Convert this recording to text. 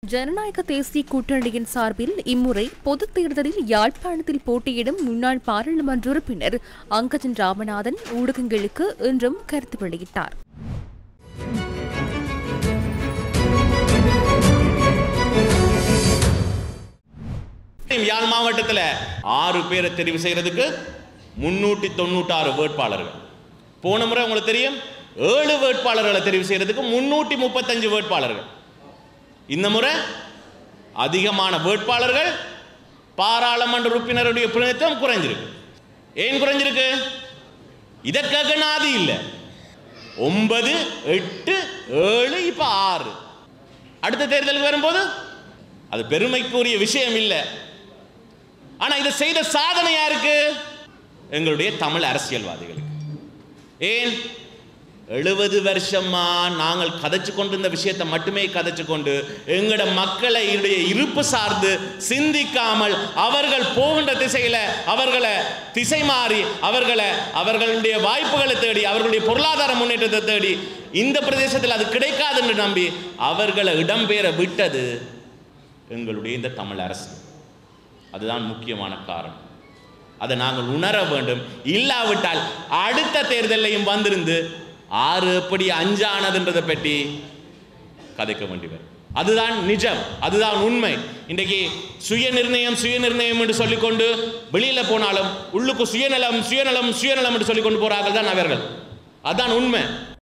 ஜனநாயக தேசிய கூட்டணியின் சார்பில் இம்முறை பொதுத் தேர்தலில் யாழ்ப்பாணத்தில் போட்டியிடும் முன்னாள் பாராளுமன்ற உறுப்பினர் அங்கஜன் ராமநாதன் ஊடகங்களுக்கு இன்றும் கருத்து வெளியிட்டார் யாழ் மாவட்டத்தில் ஆறு பேரை தெரிவு செய்யறதுக்கு முன்னூற்றி தொண்ணூற்றாறு வேட்பாளர்கள் போன முறை உங்களுக்கு தெரியும் ஏழு வேட்பாளர்களை தெரிவு செய்யறதுக்கு முன்னூற்றி முப்பத்தஞ்சு வேட்பாளர்கள் இந்த முறை அதிகமான வேட்பாளர்கள் பாராளுமன்ற உறுப்பினருடைய பிரதிநிதித்துவம் குறைஞ்சிருக்கு ஏன் குறைஞ்சிருக்கு இதை கேட்க நாதி இல்லை ஒன்பது எட்டு ஏழு இப்ப ஆறு அடுத்த தேர்தலுக்கு வரும்போது அது பெருமைக்குரிய விஷயம் இல்லை ஆனா இதை செய்த சாதனை யாருக்கு எங்களுடைய தமிழ் அரசியல்வாதிகளுக்கு ஏன் எழுபது வருஷமா நாங்கள் கதைச்சு கொண்டிருந்த விஷயத்தை மட்டுமே கதைச்சு கொண்டு எங்களோட மக்களை இடைய இருப்பு சார்ந்து சிந்திக்காமல் அவர்கள் போகின்ற திசையில அவர்களை திசை மாறி அவர்களை அவர்களுடைய வாய்ப்புகளை தேடி அவர்களுடைய பொருளாதார முன்னேற்றத்தை தேடி இந்த பிரதேசத்தில் அது கிடைக்காது என்று நம்பி அவர்களை இடம்பெயர விட்டது எங்களுடைய இந்த தமிழ் அரசு அதுதான் முக்கியமான காரணம் அதை நாங்கள் உணர வேண்டும் இல்லாவிட்டால் அடுத்த தேர்தலையும் வந்திருந்து ஆறு எப்படி அஞ்சானதுன்றதை பற்றி கதைக்க வேண்டி வரும் அதுதான் நிஜம் அதுதான் உண்மை இன்றைக்கு சுய நிர்ணயம் சுய நிர்ணயம் என்று சொல்லிக்கொண்டு வெளியில போனாலும் உள்ளுக்கு சுயநலம் சுயநலம் சுயநலம் என்று சொல்லிக்கொண்டு போறார்கள் தான் அவர்கள் அதான் உண்மை